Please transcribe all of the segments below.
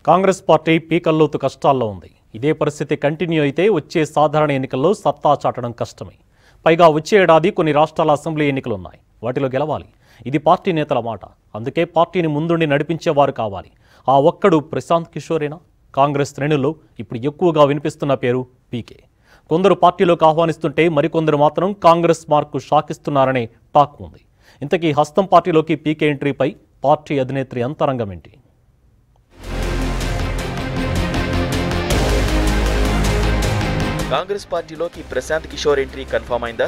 Congress party పీకల్లోతు కష్టాల్లో ఉంది ఇదే పరిస్థితి కంటిన్యూ అయితే వచ్చే సాధారణ ఎన్నికల్లో సత్తా చాటడం కష్టమే పైగా వచ్చే ఏడాది కొన్ని రాష్ట్రాల అసెంబ్లీ ఎన్నికలు ఉన్నాయి వాటిలో గెలవాలి ఇది పార్టీ నేతల మాట అందుకే పార్టీని ముందుండి నడిపించేవారు కావాలి ఆ ఒక్కడు ప్రశాంత్ కిషోరేనా కాంగ్రెస్ శ్రేణుల్లో ఇప్పుడు ఎక్కువగా వినిపిస్తున్న పేరు పీకే కొందరు పార్టీలోకి ఆహ్వానిస్తుంటే మరికొందరు మాత్రం కాంగ్రెస్ మార్కు షాకిస్తున్నారనే టాక్ ఉంది ఇంతకీ హస్తం పార్టీలోకి పీకే ఎంట్రీపై పార్టీ అధినేత్రి అంతరంగం ఏంటి కాంగ్రెస్ పార్టీలోకి ప్రశాంత్ కిషోర్ ఎంట్రీ కన్ఫర్మ్ అయిందా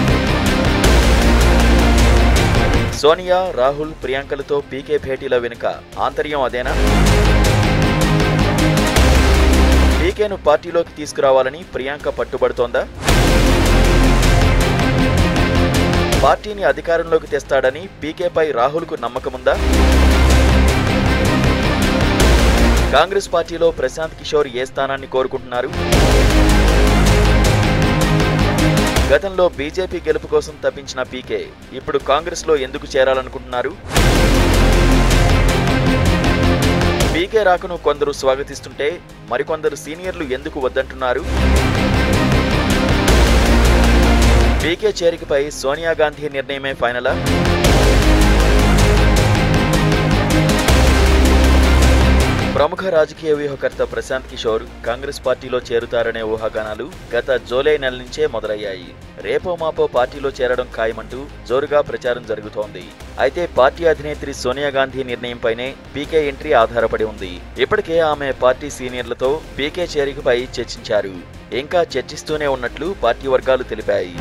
సోనియా రాహుల్ ప్రియాంకలతో పీకే భేటీల వెనుక ఆంతర్యం అదేనా పీకేను పార్టీలోకి తీసుకురావాలని ప్రియాంక పట్టుబడుతోందా పార్టీని అధికారంలోకి తెస్తాడని పీకేపై రాహుల్కు నమ్మకముందా కాంగ్రెస్ పార్టీలో ప్రశాంత్ కిషోర్ ఏ స్థానాన్ని కోరుకుంటున్నారు గతంలో బీజేపీ గెలుపు కోసం తప్పించిన పీకే ఇప్పుడు కాంగ్రెస్లో ఎందుకు చేరాలనుకుంటున్నారు పీకే రాకను కొందరు స్వాగతిస్తుంటే మరికొందరు సీనియర్లు ఎందుకు వద్దంటున్నారు పీకే చేరికపై సోనియా గాంధీ నిర్ణయమే ఫైనలా ప్రముఖ రాజకీయ వ్యూహకర్త ప్రశాంత్ కిషోర్ కాంగ్రెస్ పార్టీలో చేరుతారనే ఊహాగానాలు గత జూలై నెల నుంచే మొదలయ్యాయి రేపో మాపో పార్టీలో చేరడం ఖాయమంటూ జోరుగా ప్రచారం జరుగుతోంది అయితే పార్టీ అధినేత్రి సోనియా గాంధీ నిర్ణయంపైనే పీకే ఎంట్రీ ఆధారపడి ఉంది ఇప్పటికే ఆమె పార్టీ సీనియర్లతో పీకే చేరికపై చర్చించారు ఇంకా చర్చిస్తూనే ఉన్నట్లు పార్టీ వర్గాలు తెలిపాయి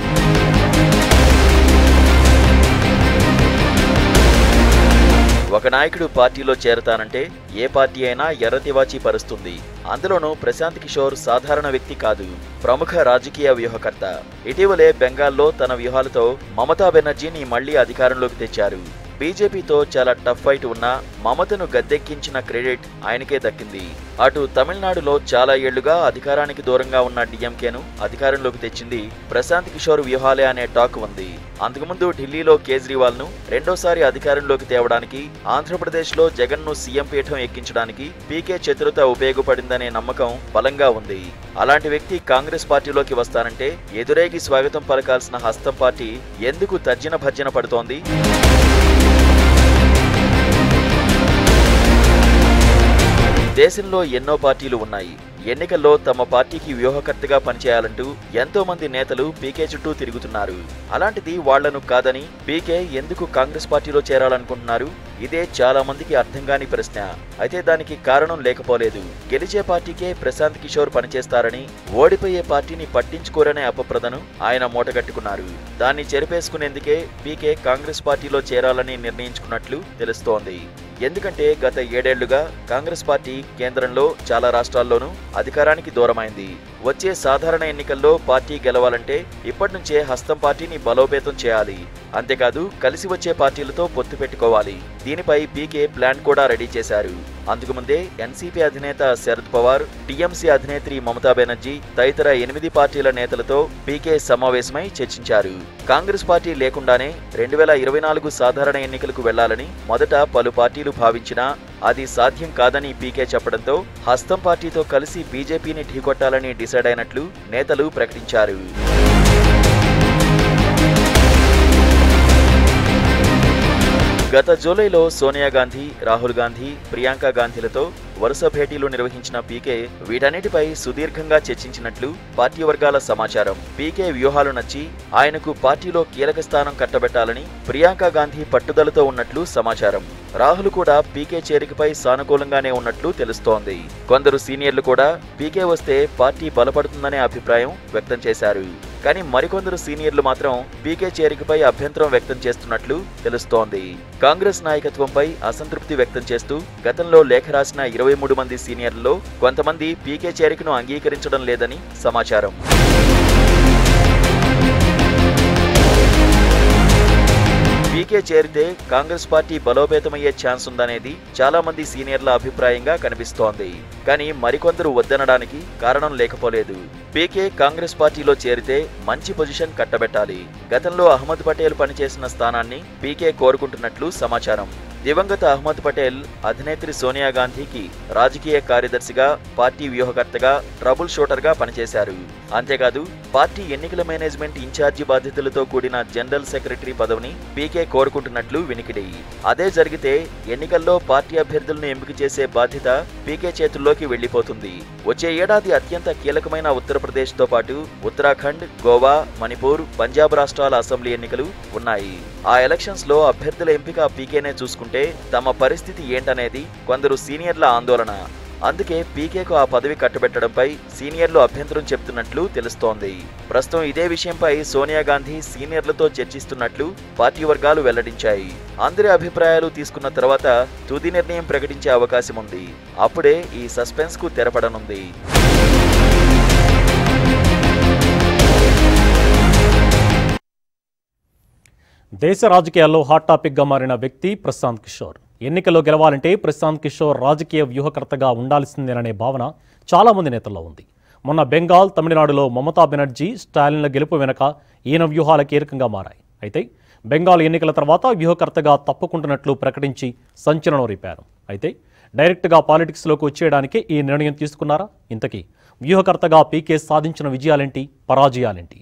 ఒక నాయకుడు పార్టీలో చేరతానంటే ఏ పార్టీ అయినా ఎర్రతివాచి పరుస్తుంది అందులోనూ ప్రశాంత్ కిషోర్ సాధారణ వ్యక్తి కాదు ప్రముఖ రాజకీయ వ్యూహకర్త ఇటీవలే బెంగాల్లో తన వ్యూహాలతో మమతా బెనర్జీని మళ్లీ అధికారంలోకి తెచ్చారు బీజేపీతో చాలా టఫ్ ఫైట్ ఉన్నా మమతను గద్దెక్కించిన క్రెడిట్ ఆయనకే దక్కింది అటు తమిళనాడులో చాలా ఏళ్లుగా అధికారానికి దూరంగా ఉన్న డిఎంకేను అధికారంలోకి తెచ్చింది ప్రశాంత్ కిషోర్ వ్యూహాలే అనే టాక్ ఉంది అంతకుముందు ఢిల్లీలో కేజ్రీవాల్ ను రెండోసారి అధికారంలోకి తేవడానికి ఆంధ్రప్రదేశ్లో జగన్ ను సీఎం పీఠం ఎక్కించడానికి పీకే చతురత ఉపయోగపడిందనే నమ్మకం బలంగా ఉంది అలాంటి వ్యక్తి కాంగ్రెస్ పార్టీలోకి వస్తానంటే ఎదురేగి స్వాగతం పలకాల్సిన హస్తం పార్టీ ఎందుకు తర్జన భర్జన పడుతోంది దేశంలో ఎన్నో పార్టీలు ఉన్నాయి ఎన్నికల్లో తమ పార్టీకి వ్యూహకర్తగా పనిచేయాలంటూ ఎంతో మంది నేతలు పీకే చుట్టూ తిరుగుతున్నారు అలాంటిది వాళ్లను కాదని పీకే ఎందుకు కాంగ్రెస్ పార్టీలో చేరాలనుకుంటున్నారు ఇదే చాలా మందికి అర్థం కాని ప్రశ్న అయితే దానికి కారణం లేకపోలేదు గెలిచే పార్టీకే ప్రశాంత్ కిషోర్ పనిచేస్తారని ఓడిపోయే పార్టీని పట్టించుకోరనే అపప్రదను ఆయన మూటగట్టుకున్నారు దాన్ని చెరిపేసుకునేందుకే పీకే కాంగ్రెస్ పార్టీలో చేరాలని నిర్ణయించుకున్నట్లు తెలుస్తోంది ఎందుకంటే గత ఏడేళ్లుగా కాంగ్రెస్ పార్టీ కేంద్రంలో చాలా రాష్ట్రాల్లోనూ అధికారానికి దూరమైంది వచ్చే సాధారణ ఎన్నికల్లో పార్టీ గెలవాలంటే ఇప్పటి నుంచే హస్తం పార్టీని బలోపేతం చేయాలి అంతేకాదు కలిసి వచ్చే పార్టీలతో పొత్తు పెట్టుకోవాలి దీనిపై పీకే ప్లాన్ కూడా రెడీ చేశారు అందుకుముందే ఎన్సీపీ అధినేత శరద్ పవార్ టీఎంసీ అధినేత్రి మమతా బెనర్జీ తదితర ఎనిమిది పార్టీల నేతలతో పీకే సమావేశమై చర్చించారు కాంగ్రెస్ పార్టీ లేకుండానే రెండు వేల ఇరవై నాలుగు సాధారణ ఎన్నికలకు వెళ్లాలని మొదట పలు పార్టీలు భావించినా అది సాధ్యం కాదని పీకే చెప్పడంతో హస్తం పార్టీతో కలిసి బీజేపీని ఢీకొట్టాలని డిసైడ్ అయినట్లు నేతలు ప్రకటించారు గత జూలైలో సోనియా గాంధీ రాహుల్ గాంధీ ప్రియాంక గాంధీలతో వరుస భేటీలు నిర్వహించిన పీకే వీటన్నిటిపై సుదీర్ఘంగా చర్చించినట్లు పార్టీ వర్గాల సమాచారం పీకే వ్యూహాలు నచ్చి ఆయనకు పార్టీలో కీలక స్థానం కట్టబెట్టాలని ప్రియాంక గాంధీ పట్టుదలతో ఉన్నట్లు సమాచారం రాహుల్ కూడా పీకే చేరికపై సానుకూలంగానే ఉన్నట్లు తెలుస్తోంది కొందరు సీనియర్లు కూడా పీకే వస్తే పార్టీ బలపడుతుందనే అభిప్రాయం వ్యక్తం చేశారు కానీ మరికొందరు సీనియర్లు మాత్రం పీకే చేరికపై అభ్యంతరం వ్యక్తం చేస్తున్నట్లు తెలుస్తోంది కాంగ్రెస్ నాయకత్వంపై అసంతృప్తి వ్యక్తం చేస్తూ గతంలో లేఖ రాసిన ఇరవై మూడు మంది సీనియర్లలో కొంతమంది పీకే చేరికను అంగీకరించడం లేదని సమాచారం పీకే చేరితే కాంగ్రెస్ పార్టీ బలోపేతమయ్యే ఛాన్స్ ఉందనేది చాలా మంది సీనియర్ల అభిప్రాయంగా కనిపిస్తోంది కానీ మరికొందరు వద్దనడానికి కారణం లేకపోలేదు పీకే కాంగ్రెస్ పార్టీలో చేరితే మంచి పొజిషన్ కట్టబెట్టాలి గతంలో అహ్మద్ పటేల్ పనిచేసిన స్థానాన్ని పీకే కోరుకుంటున్నట్లు సమాచారం దివంగత అహ్మద్ పటేల్ అధినేత్రి సోనియా గాంధీకి రాజకీయ కార్యదర్శిగా పార్టీ వ్యూహకర్తగా ట్రబుల్ షూటర్గా పనిచేశారు అంతేకాదు పార్టీ ఎన్నికల మేనేజ్మెంట్ ఇన్ఛార్జి బాధ్యతలతో కూడిన జనరల్ సెక్రటరీ పదవిని పీకే కోరుకుంటున్నట్లు వినికిడి అదే జరిగితే ఎన్నికల్లో పార్టీ అభ్యర్థులను ఎంపిక చేసే బాధ్యత పీకే చేతుల్లోకి వెళ్లిపోతుంది వచ్చే ఏడాది అత్యంత కీలకమైన ఉత్తరప్రదేశ్ తో పాటు ఉత్తరాఖండ్ గోవా మణిపూర్ పంజాబ్ రాష్ట్రాల అసెంబ్లీ ఎన్నికలు ఉన్నాయి ఆ ఎలక్షన్స్ లో అభ్యర్థుల ఎంపిక పీకేనే చూసుకుంటే తమ పరిస్థితి ఏంటనేది కొందరు సీనియర్ల ఆందోళన అందుకే పీకేకు ఆ పదవి కట్టబెట్టడంపై సీనియర్లు అభ్యంతరం చెప్తున్నట్లు తెలుస్తోంది ప్రస్తుతం ఇదే విషయంపై సోనియా గాంధీ సీనియర్లతో చర్చిస్తున్నట్లు పార్టీ వర్గాలు వెల్లడించాయి అందరి అభిప్రాయాలు తీసుకున్న తర్వాత తుది నిర్ణయం ప్రకటించే అవకాశం ఉంది అప్పుడే ఈ సస్పెన్స్ కు తెరపడనుంది దేశ రాజకీయాల్లో హాట్ టాపిక్గా మారిన వ్యక్తి ప్రశాంత్ కిషోర్ ఎన్నికల్లో గెలవాలంటే ప్రశాంత్ కిషోర్ రాజకీయ వ్యూహకర్తగా ఉండాల్సిందేననే భావన చాలామంది నేతల్లో ఉంది మొన్న బెంగాల్ తమిళనాడులో మమతా బెనర్జీ స్టాలిన్ల గెలుపు వెనక ఈయన వ్యూహాల కీలకంగా మారాయి అయితే బెంగాల్ ఎన్నికల తర్వాత వ్యూహకర్తగా తప్పుకుంటున్నట్లు ప్రకటించి సంచలనం రేపారు అయితే డైరెక్ట్గా పాలిటిక్స్లోకి వచ్చేయడానికి ఈ నిర్ణయం తీసుకున్నారా ఇంతకీ వ్యూహకర్తగా పీకే సాధించిన విజయాలేంటి పరాజయాలేంటి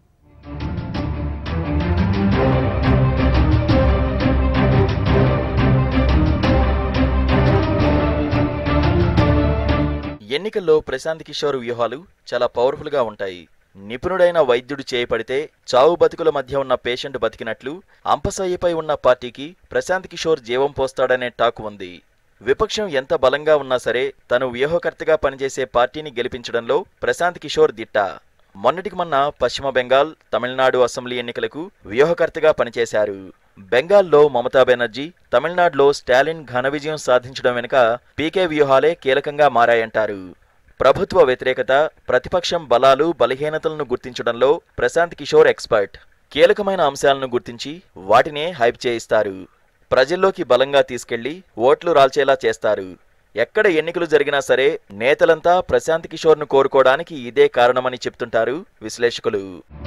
ఎన్నికల్లో ప్రశాంత్ కిషోర్ వ్యూహాలు చాలా పవర్ఫుల్ గా ఉంటాయి నిపుణుడైన వైద్యుడు చేయబడితే చావు బతుకుల మధ్య ఉన్న పేషెంట్ బతికినట్లు అంపసయ్యపై ఉన్న పార్టీకి ప్రశాంత్ కిషోర్ జీవం పోస్తాడనే టాక్ ఉంది విపక్షం ఎంత బలంగా ఉన్నా సరే తను వ్యూహకర్తగా పనిచేసే పార్టీని గెలిపించడంలో ప్రశాంత్ కిషోర్ దిట్ట మొన్నటికి మొన్న పశ్చిమ బెంగాల్ తమిళనాడు అసెంబ్లీ ఎన్నికలకు వ్యూహకర్తగా పనిచేశారు బెంగాల్లో మమతా బెనర్జీ తమిళనాడులో స్టాలిన్ ఘన విజయం సాధించడం వెనుక పీకే వ్యూహాలే కీలకంగా మారాయంటారు ప్రభుత్వ వ్యతిరేకత ప్రతిపక్షం బలాలు బలహీనతలను గుర్తించడంలో ప్రశాంత్ కిషోర్ ఎక్స్పర్ట్ కీలకమైన అంశాలను గుర్తించి వాటినే హైప్ చేయిస్తారు ప్రజల్లోకి బలంగా తీసుకెళ్లి ఓట్లు రాల్చేలా చేస్తారు ఎక్కడ ఎన్నికలు జరిగినా సరే నేతలంతా ప్రశాంత్ కిషోర్ను కోరుకోవడానికి ఇదే కారణమని చెప్తుంటారు విశ్లేషకులు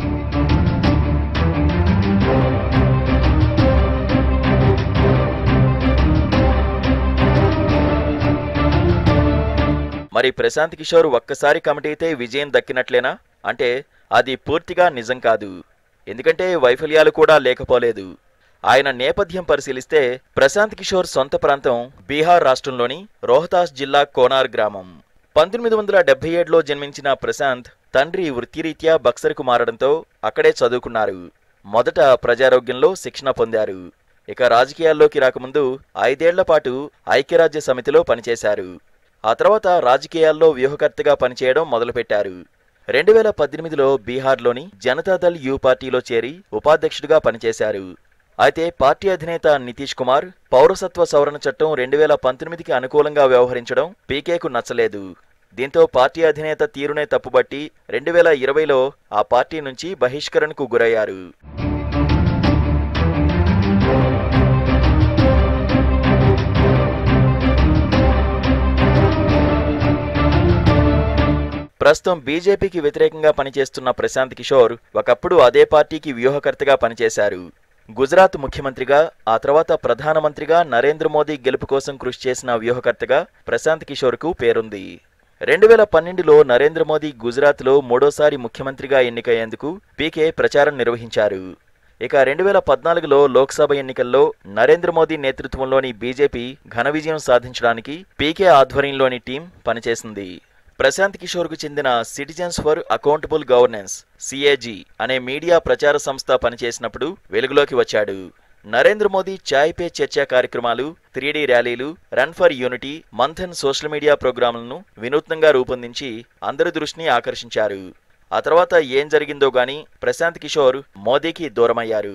మరి ప్రశాంత్ కిషోర్ ఒక్కసారి కమిటీతే విజయం దక్కినట్లేనా అంటే అది పూర్తిగా నిజం కాదు ఎందుకంటే వైఫల్యాలు కూడా లేకపోలేదు ఆయన నేపథ్యం పరిశీలిస్తే ప్రశాంత్ కిషోర్ సొంత ప్రాంతం బీహార్ రాష్ట్రంలోని రోహతాస్ జిల్లా కోనార్ గ్రామం పంతొమ్మిది వందల డెబ్బై ఏడులో జన్మించిన ప్రశాంత్ తండ్రి వృత్తిరీత్యా బక్సర్కు మారడంతో అక్కడే చదువుకున్నారు మొదట ప్రజారోగ్యంలో శిక్షణ పొందారు ఇక రాజకీయాల్లోకి రాకముందు ఐదేళ్ల పాటు ఐక్యరాజ్య సమితిలో పనిచేశారు ఆ తర్వాత రాజకీయాల్లో వ్యూహకర్తగా పనిచేయడం మొదలుపెట్టారు రెండు వేల పద్దెనిమిదిలో బీహార్లోని జనతాదళ్ యూ పార్టీలో చేరి ఉపాధ్యక్షుడిగా పనిచేశారు అయితే పార్టీ అధినేత నితీష్ కుమార్ పౌరసత్వ సవరణ చట్టం రెండు వేల పంతొమ్మిదికి అనుకూలంగా వ్యవహరించడం పీకేకు నచ్చలేదు దీంతో పార్టీ అధినేత తీరునే తప్పుబట్టి రెండు వేల ఇరవైలో ఆ పార్టీ నుంచి బహిష్కరణకు గురయ్యారు ప్రస్తుతం బీజేపీకి వ్యతిరేకంగా పనిచేస్తున్న ప్రశాంత్ కిషోర్ ఒకప్పుడు అదే పార్టీకి వ్యూహకర్తగా పనిచేశారు గుజరాత్ ముఖ్యమంత్రిగా ఆ తర్వాత ప్రధానమంత్రిగా నరేంద్ర మోదీ గెలుపు కోసం కృషి చేసిన వ్యూహకర్తగా ప్రశాంత్ కిషోర్కు పేరుంది రెండు వేల పన్నెండులో నరేంద్ర మోదీ గుజరాత్లో మూడోసారి ముఖ్యమంత్రిగా ఎన్నికయ్యేందుకు పీకే ప్రచారం నిర్వహించారు ఇక రెండు వేల పద్నాలుగులో లోక్సభ ఎన్నికల్లో నరేంద్ర మోదీ నేతృత్వంలోని బీజేపీ ఘన విజయం సాధించడానికి పీకే ఆధ్వర్యంలోని టీం పనిచేసింది ప్రశాంత్ కిషోర్కు చెందిన citizens for accountable governance CAG అనే మీడియా ప్రచార సంస్థ పనిచేసినప్పుడు వెలుగులోకి వచ్చాడు నరేంద్ర మోదీ చాయ్ పే చర్చా కార్యక్రమాలు త్రీడీ ర్యాలీలు run for unity Manthan social media ప్రోగ్రాంలను వినూత్నంగా రూపొందించి అందరి దృష్టిని ఆకర్షించారు ఆ తర్వాత ఏం జరిగిందో గాని ప్రశాంత్ కిషోర్ మోదీకి దూరమయ్యారు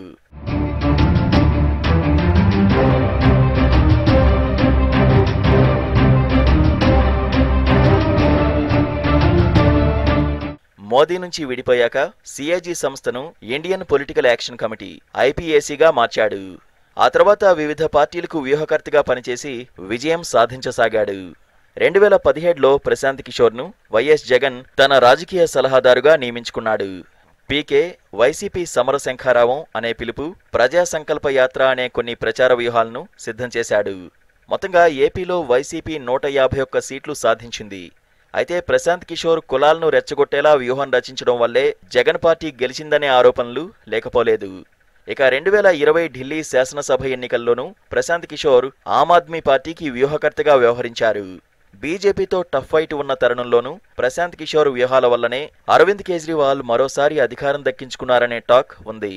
మోదీ నుంచి విడిపోయాక సిఏజీ సంస్థను ఇండియన్ పొలిటికల్ యాక్షన్ కమిటీ ఐపీఏసీగా మార్చాడు ఆ తర్వాత వివిధ పార్టీలకు వ్యూహకర్తగా పనిచేసి విజయం సాధించసాగాడు రెండు వేల పదిహేడులో ప్రశాంత్ కిషోర్ను వైఎస్ జగన్ తన రాజకీయ సలహాదారుగా నియమించుకున్నాడు పీకే వైసీపీ సమరశంఖారావం అనే పిలుపు ప్రజా సంకల్ప యాత్ర అనే కొన్ని ప్రచార వ్యూహాలను సిద్ధం చేశాడు మొత్తంగా ఏపీలో వైసీపీ నూట యాభై ఒక్క సీట్లు సాధించింది అయితే ప్రశాంత్ కిషోర్ కులాలను రెచ్చగొట్టేలా వ్యూహం రచించడం వల్లే జగన్ పార్టీ గెలిచిందనే ఆరోపణలు లేకపోలేదు ఇక రెండు వేల ఇరవై ఢిల్లీ శాసనసభ ఎన్నికల్లోనూ ప్రశాంత్ కిషోర్ ఆమ్ ఆద్మీ పార్టీకి వ్యూహకర్తగా వ్యవహరించారు బీజేపీతో టఫ్ ఫైట్ ఉన్న తరుణంలోనూ ప్రశాంత్ కిషోర్ వ్యూహాల వల్లనే అరవింద్ కేజ్రీవాల్ మరోసారి అధికారం దక్కించుకున్నారనే టాక్ ఉంది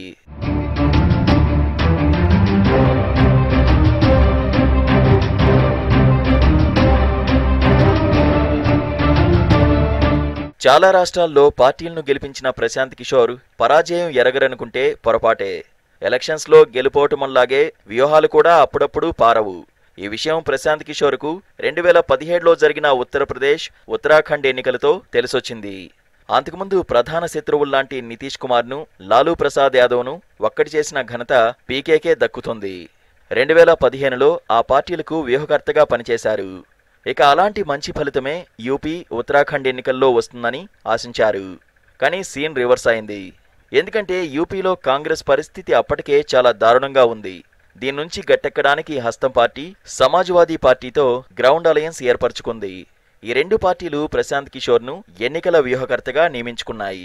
చాలా రాష్ట్రాల్లో పార్టీలను గెలిపించిన ప్రశాంత్ కిషోర్ పరాజయం ఎరగరనుకుంటే పొరపాటే ఎలక్షన్స్లో గెలుపోవటంలాగే వ్యూహాలు కూడా అప్పుడప్పుడు పారవు ఈ విషయం ప్రశాంత్ కిషోర్కు రెండు వేల పదిహేడులో జరిగిన ఉత్తరప్రదేశ్ ఉత్తరాఖండ్ ఎన్నికలతో తెలిసొచ్చింది అంతకుముందు ప్రధాన శత్రువుల్లాంటి నితీష్ కుమార్ను లాలూ ప్రసాద్ యాదవ్ను ఒక్కటి చేసిన ఘనత పీకేకే దక్కుతుంది రెండు వేల పదిహేనులో ఆ పార్టీలకు వ్యూహకర్తగా పనిచేశారు ఇక అలాంటి మంచి ఫలితమే యూపీ ఉత్తరాఖండ్ ఎన్నికల్లో వస్తుందని ఆశించారు కానీ సీన్ రివర్స్ అయింది ఎందుకంటే యూపీలో కాంగ్రెస్ పరిస్థితి అప్పటికే చాలా దారుణంగా ఉంది దీని నుంచి గట్టెక్కడానికి హస్తం పార్టీ సమాజ్వాదీ పార్టీతో గ్రౌండ్ అలయన్స్ ఏర్పరచుకుంది ఈ రెండు పార్టీలు ప్రశాంత్ కిషోర్ను ఎన్నికల వ్యూహకర్తగా నియమించుకున్నాయి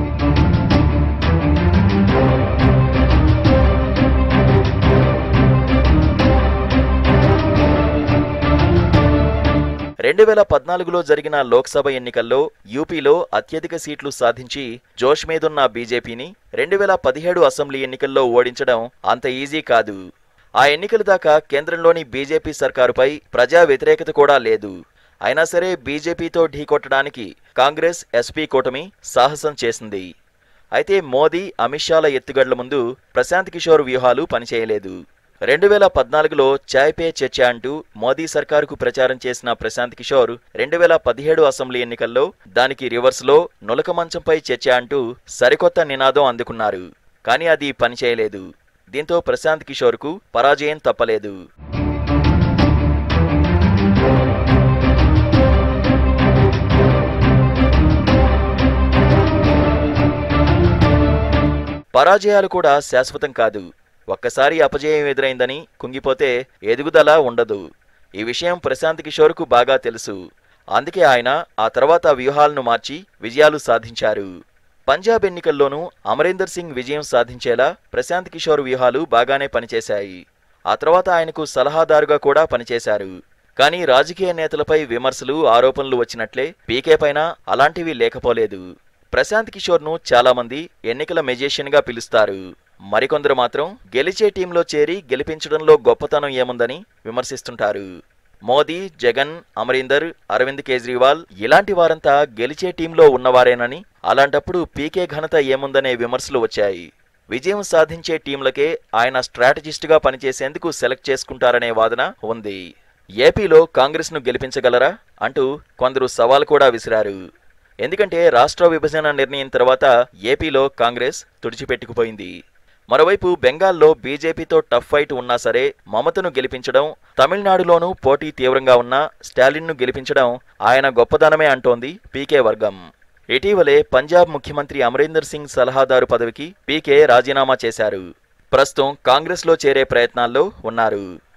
రెండు వేల పద్నాలుగులో జరిగిన లోక్సభ ఎన్నికల్లో యూపీలో అత్యధిక సీట్లు సాధించి జోష్ మీదున్న బీజేపీని రెండు వేల పదిహేడు అసెంబ్లీ ఎన్నికల్లో ఓడించడం అంత ఈజీ కాదు ఆ ఎన్నికల దాకా కేంద్రంలోని బీజేపీ సర్కారుపై ప్రజా వ్యతిరేకత కూడా లేదు అయినా సరే బీజేపీతో ఢీకొట్టడానికి కాంగ్రెస్ ఎస్పీ కూటమి సాహసం చేసింది అయితే మోదీ అమిత్ షాల ఎత్తుగడ్ల ముందు ప్రశాంత్ కిషోర్ వ్యూహాలు పనిచేయలేదు రెండు వేల పద్నాలుగులో చాయ్ పే చర్చ అంటూ మోదీ సర్కారుకు ప్రచారం చేసిన ప్రశాంత్ కిషోర్ రెండు వేల పదిహేడు అసెంబ్లీ ఎన్నికల్లో దానికి రివర్స్లో నులక మంచంపై చర్చ అంటూ సరికొత్త నినాదం అందుకున్నారు కానీ అది పనిచేయలేదు దీంతో ప్రశాంత్ కిషోర్కు పరాజయం తప్పలేదు పరాజయాలు కూడా శాశ్వతం కాదు ఒక్కసారి అపజయం ఎదురైందని కుంగిపోతే ఎదుగుదల ఉండదు ఈ విషయం ప్రశాంత్ కిషోర్కు బాగా తెలుసు అందుకే ఆయన ఆ తర్వాత వ్యూహాలను మార్చి విజయాలు సాధించారు పంజాబ్ ఎన్నికల్లోనూ అమరీందర్ సింగ్ విజయం సాధించేలా ప్రశాంత్ కిషోర్ వ్యూహాలు బాగానే పనిచేశాయి ఆ తర్వాత ఆయనకు సలహాదారుగా కూడా పనిచేశారు కానీ రాజకీయ నేతలపై విమర్శలు ఆరోపణలు వచ్చినట్లే పీకే పైన అలాంటివి లేకపోలేదు ప్రశాంత్ కిషోర్ను చాలామంది ఎన్నికల మెజేషియన్గా పిలుస్తారు మరికొందరు మాత్రం గెలిచే టీంలో చేరి గెలిపించడంలో గొప్పతనం ఏముందని విమర్శిస్తుంటారు మోదీ జగన్ అమరీందర్ అరవింద్ కేజ్రీవాల్ ఇలాంటి వారంతా గెలిచే టీంలో ఉన్నవారేనని అలాంటప్పుడు పీకే ఘనత ఏముందనే విమర్శలు వచ్చాయి విజయం సాధించే టీంలకే ఆయన స్ట్రాటజిస్ట్గా పనిచేసేందుకు సెలెక్ట్ చేసుకుంటారనే వాదన ఉంది ఏపీలో కాంగ్రెస్ను గెలిపించగలరా అంటూ కొందరు సవాల్ కూడా విసిరారు ఎందుకంటే రాష్ట్ర విభజన నిర్ణయం తర్వాత ఏపీలో కాంగ్రెస్ తుడిచిపెట్టుకుపోయింది మరోవైపు బెంగాల్లో బీజేపీతో టఫ్ ఫైట్ ఉన్నా సరే మమతను గెలిపించడం తమిళనాడులోనూ పోటీ తీవ్రంగా ఉన్న స్టాలిన్ను గెలిపించడం ఆయన గొప్పదనమే అంటోంది పీకే వర్గం ఇటీవలే పంజాబ్ ముఖ్యమంత్రి అమరీందర్ సింగ్ సలహాదారు పదవికి పీకే రాజీనామా చేశారు ప్రస్తుతం కాంగ్రెస్లో చేరే ప్రయత్నాల్లో ఉన్నారు